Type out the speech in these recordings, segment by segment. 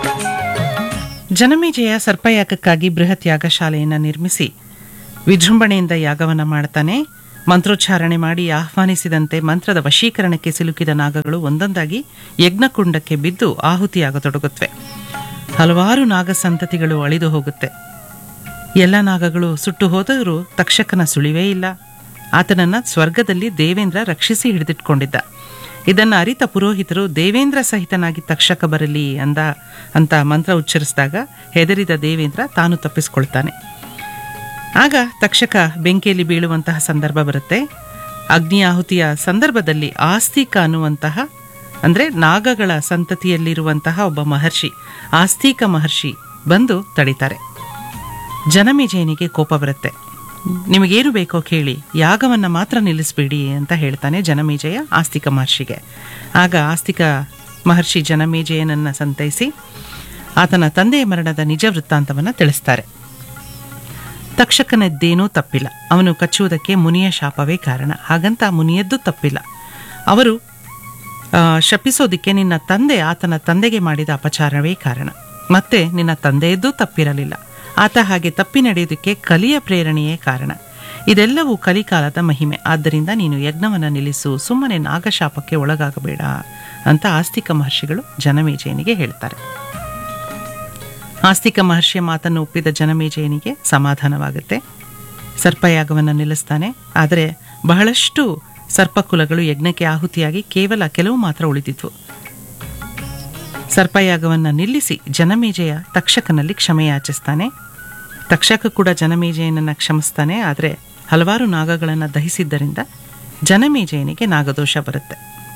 ಜನಮೇಜಯ ಸರ್ಪಯಾಗಕ್ಕಾಗಿ ಬೃಹತ್ ಯಾಗಶಾಲೆಯನ್ನು ನಿರ್ಮಿಸಿ ವಿಜೃಂಭಣೆಯಿಂದ ಯಾಗವನ್ನು ಮಾಡ್ತಾನೆ ಮಂತ್ರೋಚ್ಚಾರಣೆ ಮಾಡಿ ಆಹ್ವಾನಿಸಿದಂತೆ ಮಂತ್ರದ ವಶೀಕರಣಕ್ಕೆ ಸಿಲುಕಿದ ನಾಗಗಳು ಒಂದೊಂದಾಗಿ ಯಜ್ಞಕುಂಡಕ್ಕೆ ಬಿದ್ದು ಆಹುತಿಯಾಗತೊಡಗುತ್ತವೆ ಹಲವಾರು ನಾಗ ಸಂತತಿಗಳು ಅಳಿದು ಹೋಗುತ್ತೆ ಎಲ್ಲ ನಾಗಗಳು ಸುಟ್ಟು ಹೋದರೂ ತಕ್ಷಕನ ಸುಳಿವೇ ಇಲ್ಲ ಆತನನ್ನ ಸ್ವರ್ಗದಲ್ಲಿ ದೇವೇಂದ್ರ ರಕ್ಷಿಸಿ ಹಿಡಿದಿಟ್ಕೊಂಡಿದ್ದ ಇದನ್ನು ಅರಿತ ಪುರೋಹಿತರು ದೇವೇಂದ್ರ ಸಹಿತನಾಗಿ ತಕ್ಷಕ ಬರಲಿ ಅಂದ ಅಂತ ಮಂತ್ರ ಉಚ್ಚರಿಸಿದಾಗ ಹೆದರಿದ ದೇವೇಂದ್ರ ತಾನು ತಪ್ಪಿಸ್ಕೊಳ್ತಾನೆ ಆಗ ತಕ್ಷಕ ಬೆಂಕಿಯಲ್ಲಿ ಬೀಳುವಂತಹ ಸಂದರ್ಭ ಬರುತ್ತೆ ಅಗ್ನಿ ಆಹುತಿಯ ಸಂದರ್ಭದಲ್ಲಿ ಆಸ್ತಿಕ ಅನ್ನುವಂತಹ ಅಂದರೆ ನಾಗಗಳ ಸಂತತಿಯಲ್ಲಿರುವಂತಹ ಒಬ್ಬ ಮಹರ್ಷಿ ಆಸ್ತಿಕ ಮಹರ್ಷಿ ಬಂದು ತಡಿತಾರೆ ಜನಮೇಜಯನಿಗೆ ಕೋಪ ಬರುತ್ತೆ ನಿಮಗೇನು ಬೇಕೋ ಕೇಳಿ ಯಾಗವನ್ನ ಮಾತ್ರ ನಿಲ್ಲಿಸಬೇಡಿ ಅಂತ ಹೇಳ್ತಾನೆ ಜನಮೇಜಯ ಆಸ್ತಿಕ ಮಹರ್ಷಿಗೆ ಆಗ ಆಸ್ತಿಕ ಮಹರ್ಷಿ ಜನಮೇಜಯನನ್ನ ಸಂತೈಸಿ ಆತನ ತಂದೆಯ ಮರಣದ ನಿಜ ವೃತ್ತಾಂತವನ್ನು ತಿಳಿಸ್ತಾರೆ ತಕ್ಷಕನದ್ದೇನೂ ತಪ್ಪಿಲ್ಲ ಅವನು ಕಚ್ಚುವುದಕ್ಕೆ ಮುನಿಯ ಶಾಪವೇ ಕಾರಣ ಹಾಗಂತ ಮುನಿಯದ್ದು ತಪ್ಪಿಲ್ಲ ಅವರು ಆ, ಶಪಿಸೋದಿಕ್ಕೆ ನಿನ್ನ ತಂದೆ ಆತನ ತಂದೆಗೆ ಮಾಡಿದ ಅಪಚಾರವೇ ಕಾರಣ ಮತ್ತೆ ನಿನ್ನ ತಂದೆಯದ್ದೂ ತಪ್ಪಿರಲಿಲ್ಲ ಆತ ಹಾಗೆ ತಪ್ಪಿ ನಡೆಯೋದಕ್ಕೆ ಕಲಿಯ ಪ್ರೇರಣೆಯೇ ಕಾರಣ ಇದೆಲ್ಲವೂ ಕಲಿಕಾಲದ ಮಹಿಮೆ ಆದ್ದರಿಂದ ನೀನು ಯಜ್ಞವನ್ನು ನಿಲ್ಲಿಸು ಸುಮ್ಮನೆ ನಾಗಶಾಪಕ್ಕೆ ಒಳಗಾಗಬೇಡ ಅಂತ ಆಸ್ತಿಕ ಮಹರ್ಷಿಗಳು ಜನಮೇಜಯನಿಗೆ ಹೇಳ್ತಾರೆ ಆಸ್ತಿಕ ಮಹರ್ಷಿಯ ಮಾತನ್ನು ಒಪ್ಪಿದ ಜನಮೇಜಯನಿಗೆ ಸಮಾಧಾನವಾಗುತ್ತೆ ಸರ್ಪಯಾಗವನ್ನು ನಿಲ್ಲಿಸ್ತಾನೆ ಆದರೆ ಬಹಳಷ್ಟು ಸರ್ಪಕುಲಗಳು ಯಜ್ಞಕ್ಕೆ ಆಹುತಿಯಾಗಿ ಕೇವಲ ಕೆಲವು ಮಾತ್ರ ಉಳಿದಿದ್ವು ಸರ್ಪಯಾಗವನ್ನು ನಿಲ್ಲಿಸಿ ಜನಮೇಜಯ ತಕ್ಷಕನಲ್ಲಿ ಕ್ಷಮೆಯಾಚಿಸ್ತಾನೆ ತಕ್ಷಕ ಕೂಡ ಜನಮೇಜಯನನ್ನು ಕ್ಷಮಿಸ್ತಾನೆ ಆದರೆ ಹಲವಾರು ನಾಗಗಳನ್ನು ದಹಿಸಿದ್ದರಿಂದ ಜನಮೇಜಯನಿಗೆ ನಾಗದೋಷ ಬರುತ್ತೆ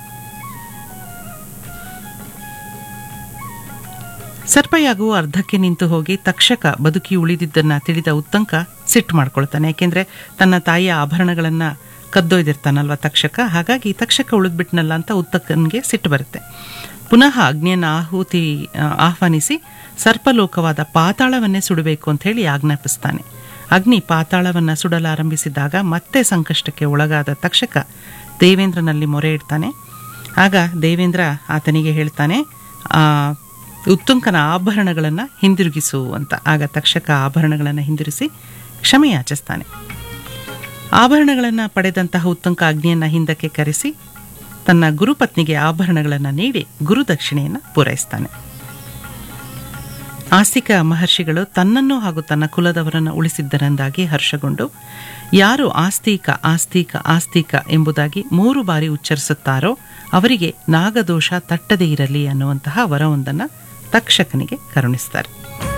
ಸರ್ಪಯಾಗವು ಅರ್ಧಕ್ಕೆ ನಿಂತು ಹೋಗಿ ತಕ್ಷಕ ಬದುಕಿ ಉಳಿದಿದ್ದನ್ನ ತಿಳಿದ ಉತ್ತಂಕ ಸಿಟ್ಟು ಮಾಡ್ಕೊಳ್ತಾನೆ ಯಾಕೆಂದ್ರೆ ತನ್ನ ತಾಯಿಯ ಆಭರಣಗಳನ್ನ ಕದ್ದೊಯ್ದಿರ್ತಾನಲ್ವ ತಕ್ಷಕ ಹಾಗಾಗಿ ತಕ್ಷಕ ಉಳಿದ್ಬಿಟ್ನಲ್ಲ ಅಂತ ಉತ್ತಕನ್ಗೆ ಸಿಟ್ಟು ಬರುತ್ತೆ ಪುನಃ ಅಗ್ನಿಯನ್ನು ಆಹುತಿ ಆ, ಆಹ್ವಾನಿಸಿ ಸರ್ಪಲೋಕವಾದ ಪಾತಾಳವನ್ನೇ ಸುಡಬೇಕು ಅಂತ ಹೇಳಿ ಆಜ್ಞಾಪಿಸ್ತಾನೆ ಅಗ್ನಿ ಪಾತಾಳವನ್ನು ಸುಡಲಾರಂಭಿಸಿದಾಗ ಮತ್ತೆ ಸಂಕಷ್ಟಕ್ಕೆ ಒಳಗಾದ ತಕ್ಷಕ ದೇವೇಂದ್ರನಲ್ಲಿ ಮೊರೆ ಇಡ್ತಾನೆ ಆಗ ದೇವೇಂದ್ರ ಆತನಿಗೆ ಹೇಳ್ತಾನೆ ಆ ಉತ್ತುಂಕನ ಆಭರಣಗಳನ್ನು ಹಿಂದಿರುಗಿಸು ಅಂತ ಆಗ ತಕ್ಷಕ ಆಭರಣಗಳನ್ನು ಹಿಂದಿರಿಸಿ ಕ್ಷಮೆ ಯಾಚಿಸ್ತಾನೆ ಆಭರಣಗಳನ್ನು ಪಡೆದಂತಹ ಉತ್ತುಂಕ ಅಗ್ನಿಯನ್ನು ಹಿಂದಕ್ಕೆ ಕರೆಸಿ ತನ್ನ ಗುರುಪತ್ನಿಗೆ ಆಭರಣಗಳನ್ನು ನೀಡಿ ಗುರುದಕ್ಷಿಣೆಯನ್ನು ಪೂರೈಸ್ತಾನೆ ಆಸ್ತಿಕ ಮಹರ್ಷಿಗಳು ತನ್ನನ್ನು ಹಾಗೂ ತನ್ನ ಕುಲದವರನ್ನು ಉಳಿಸಿದ್ದರೆಂದಾಗಿ ಹರ್ಷಗೊಂಡು ಯಾರು ಆಸ್ತಿಕ ಆಸ್ತಿಕ ಆಸ್ತಿಕ ಎಂಬುದಾಗಿ ಮೂರು ಬಾರಿ ಉಚ್ಚರಿಸುತ್ತಾರೋ ಅವರಿಗೆ ನಾಗದೋಷ ತಟ್ಟದೇ ಇರಲಿ ಅನ್ನುವಂತಹ ವರವೊಂದನ್ನು ತಕ್ಷಕನಿಗೆ ಕರುಣಿಸ್ತಾರೆ